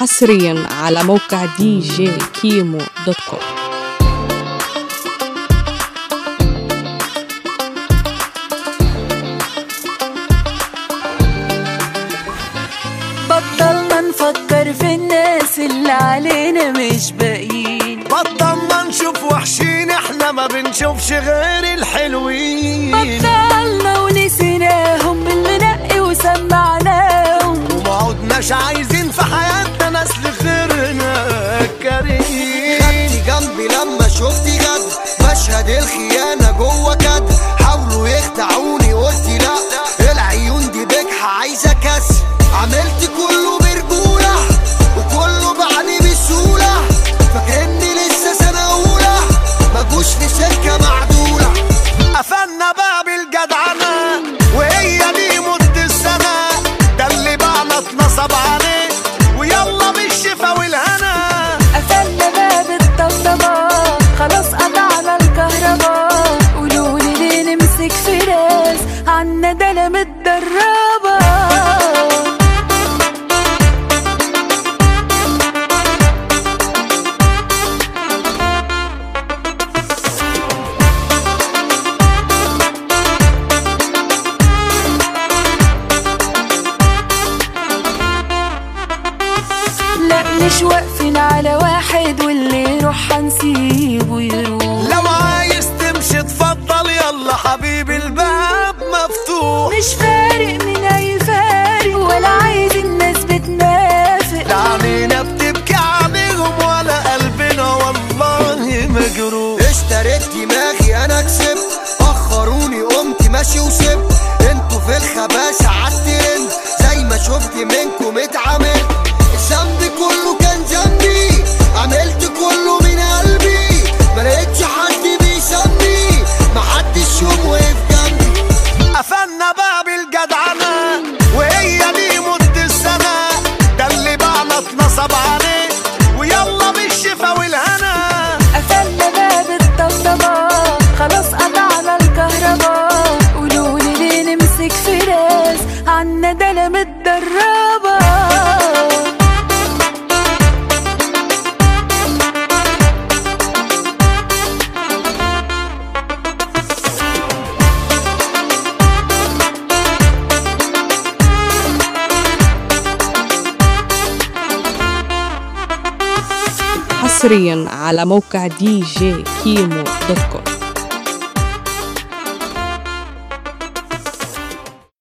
حصريا على موقع دي جي كيمو دوت كوم بطلنا نفكر في الناس اللي علينا مش باقيين بطلنا نشوف وحشين احنا ما بنشوفش غير الحلوين بطلنا ونسيناهم بالمنقي وسمعناهم وما عدناش عايزين في حياتنا ناس لغيرنا كريم خدتي جنبي لما شفتي جد مشهد الخيانة جوه كد حاولوا يخدعوني قلتي لا العيون دي بجحة عايزة كسر عملت كله برجولة وكله بعدي بسهولة فاكرني لسه سنة أولى مجوش في سكة معدولة قفلنا باب الجدعنة وهي دي مدة السنة ده اللي بعنا اتنصب عليه ويلا بالشفا والهنا قفلنا باب الطبطبة خلاص قطعنا الكهرباء قولولي ليه نمسك في ناس عنا ده انا متدربة لا مش واقفين على واحد واللي يروح هنسيبه يروح لو عايز تمشي اتفضل يلا حبيبي الباب مفتوح مش فارق من اي فارق ولا عايز الناس بتنافق لا عينينا بتبكي عليهم ولا قلبنا والله مجروح اشتريت دماغي انا كسبت اخروني قمت ماشي وسبت انتوا في الخباثة عالترند زي ما شفت منكم اتعاملت الذنب كله كان ذنبي عملت كله من قلبي ملقتش حد بيسمي محدش يوم وقف جنبي قفلنا باب الجدعنة وهي دي مدة السنة ده اللي بعنا اتنصب عليه ويلا بالشفا والهنا قفلنا باب الطبطبة خلاص قطعنا الكهرباء قولولي ليه نمسك في ناس عنا ده انا متدربة حصريا على موقع دي جي كيمو دوت كوم